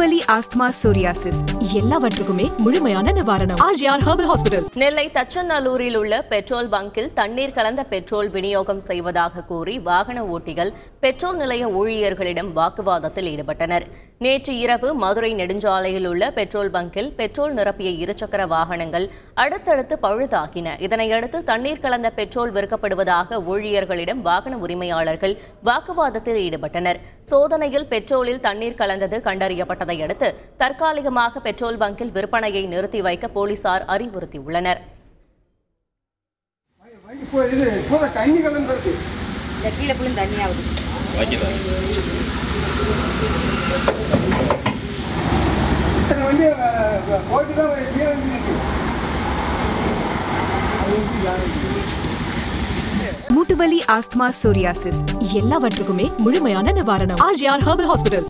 முட்டுவலி asthma psoriasis எல்லாவற்றுக்குமே முழுமையான நிவாரணம் ஆர்ஜிஆர் ஹெர்பல் ஹாஸ்பிட்டல் நெல்லை தச்சநல்லூரில் உள்ள பெட்ரோல் பங்கில் தண்ணீர் கலந்த பெட்ரோல் விநியோகம் செய்வதாக கூறி வாகன ஓட்டிகள் பெட்ரோல் நிலைய ஊழியர்களிடம் வாக்குவாதத்தில் ஈடுபட்டனர் நேற்று இரவு மதுரை நெடுஞ்சாலையில் உள்ள பெட்ரோல் பங்கில் பெட்ரோல் நிரப்பிய இருசக்கர வாகனங்கள் அடுத்தடுத்து பழுதாகின இதனையடுத்து தண்ணீர் கலந்த பெட்ரோல் விற்கப்படுவதாக ஊழியர்களிடம் வாகன உரிமையாளர்கள் வாக்குவாதத்தில் ஈடுபட்டனர் சோதனையில் பெட்ரோலில் தண்ணீர் கலந்தது கண்டறியப்பட்டதை அடுத்து தற்காலிகமாக பெட்ரோல் பங்கில் விற்பனையை நிறுத்தி வைக்க போலீசார் அறிவுறுத்தியுள்ளனர் இப்போ இது பூரா தண்ணி கலந்துருக்கு இந்த கீழே ஃபுல்லும் தண்ணி ஆகுது இத்தனை வண்டி அஹ், போட்டு தான் கீழே வந்துருக்கு அது வந்து யாருக்கு? முட்டுவலி ஆஸ்துமா சோரியாசிஸ் எல்லாவற்றுக்குமே முழுமையான நிவாரணம் ஆர்ஜிஆர் ஹெர்பல் ஹாஸ்பிட்டல்